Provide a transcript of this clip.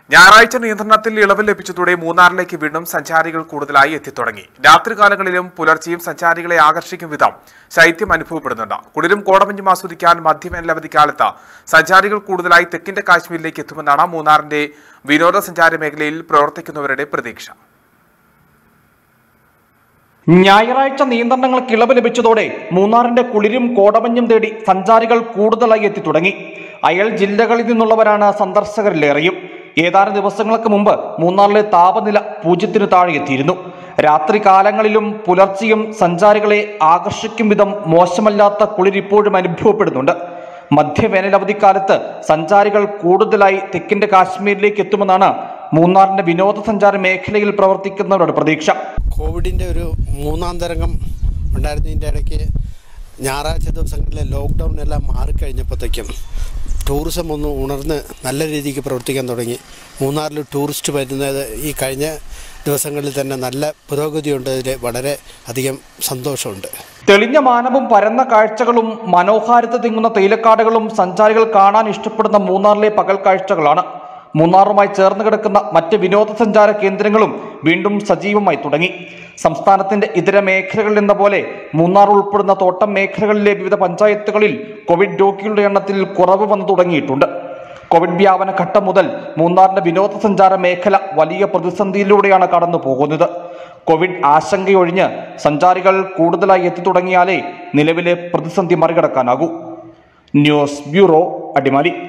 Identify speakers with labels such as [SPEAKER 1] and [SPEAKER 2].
[SPEAKER 1] ഞായറാഴ്ച നിയന്ത്രണത്തിൽ ഇളവ് ലഭിച്ചതോടെ മൂന്നാറിലേക്ക് വീണ്ടും സഞ്ചാരികൾ കൂടുതലായി എത്തിത്തുടങ്ങി രാത്രികാലങ്ങളിലും പുലർച്ചെയും സഞ്ചാരികളെ ആകർഷിക്കും വിധം ശൈത്യം അനുഭവപ്പെടുന്നുണ്ട് കുളിരും കോടമഞ്ഞും ആസ്വദിക്കാൻ മധ്യവേനൽ അവധിക്കാലത്ത് സഞ്ചാരികൾ കൂടുതലായി തെക്കിന്റെ കാശ്മീരിലേക്ക് എത്തുമെന്നാണ് മൂന്നാറിന്റെ വിനോദസഞ്ചാര മേഖലയിൽ പ്രവർത്തിക്കുന്നവരുടെ പ്രതീക്ഷ
[SPEAKER 2] ഞായറാഴ്ച നിയന്ത്രണങ്ങൾക്ക് ഇളവ് ലഭിച്ചതോടെ മൂന്നാറിന്റെ കുളിരും കോടമഞ്ഞും തേടി സഞ്ചാരികൾ കൂടുതലായി എത്തി തുടങ്ങി അയൽ ജില്ലകളിൽ നിന്നുള്ളവരാണ് സന്ദർശകരിലേറെയും ഏതാനും ദിവസങ്ങൾക്ക് മുമ്പ് മൂന്നാറിലെ താപനില പൂജ്യത്തിന് താഴെ എത്തിയിരുന്നു രാത്രി കാലങ്ങളിലും പുലർച്ചെയും സഞ്ചാരികളെ ആകർഷിക്കും വിധം മോശമല്ലാത്ത കുളിർ ഇപ്പോഴും അനുഭവപ്പെടുന്നുണ്ട് മധ്യവേനലവധിക്കാലത്ത് സഞ്ചാരികൾ കൂടുതലായി തെക്കിന്റെ കാശ്മീരിലേക്ക് എത്തുമെന്നാണ് മൂന്നാറിന്റെ വിനോദസഞ്ചാര മേഖലയിൽ പ്രവർത്തിക്കുന്നവരുടെ പ്രതീക്ഷ
[SPEAKER 3] കോവിഡിൻ്റെ ഒരു മൂന്നാം തരംഗം ഉണ്ടായിരുന്നതിൻ്റെ ഇടയ്ക്ക് ഞായറാഴ്ച ദിവസങ്ങളിലെ ലോക്ക്ഡൗൺ എല്ലാം മാറിക്കഴിഞ്ഞപ്പോഴത്തേക്കും ടൂറിസം ഒന്ന് ഉണർന്ന് നല്ല രീതിക്ക് പ്രവർത്തിക്കാൻ തുടങ്ങി മൂന്നാറിൽ ടൂറിസ്റ്റ് വരുന്നത് ഈ കഴിഞ്ഞ ദിവസങ്ങളിൽ തന്നെ നല്ല പുരോഗതിയുണ്ടതിൽ വളരെ അധികം സന്തോഷമുണ്ട്
[SPEAKER 2] തെളിഞ്ഞ മാനവും പരന്ന കാഴ്ചകളും മനോഹാരിത തിങ്ങുന്ന തേയിലക്കാടുകളും സഞ്ചാരികൾ കാണാൻ ഇഷ്ടപ്പെടുന്ന മൂന്നാറിലെ പകൽ കാഴ്ചകളാണ് മൂന്നാറുമായി ചേർന്ന് കിടക്കുന്ന മറ്റ് വിനോദസഞ്ചാര കേന്ദ്രങ്ങളും വീണ്ടും സജീവമായി തുടങ്ങി സംസ്ഥാനത്തിന്റെ ഇതര മേഖലകളിൽ എന്ന പോലെ മൂന്നാർ ഉൾപ്പെടുന്ന തോട്ടം മേഖലകളിലെ വിവിധ പഞ്ചായത്തുകളിൽ കോവിഡ് രോഗികളുടെ എണ്ണത്തിൽ കുറവ് വന്നു തുടങ്ങിയിട്ടുണ്ട് കോവിഡ് വ്യാപന ഘട്ടം മുതൽ മൂന്നാറിന്റെ വിനോദസഞ്ചാര മേഖല വലിയ പ്രതിസന്ധിയിലൂടെയാണ് കടന്നു പോകുന്നത് കോവിഡ് ആശങ്കയൊഴിഞ്ഞ് സഞ്ചാരികൾ കൂടുതലായി എത്തി തുടങ്ങിയാലേ നിലവിലെ പ്രതിസന്ധി മറികടക്കാനാകൂ ന്യൂസ് ബ്യൂറോ അടിമാലി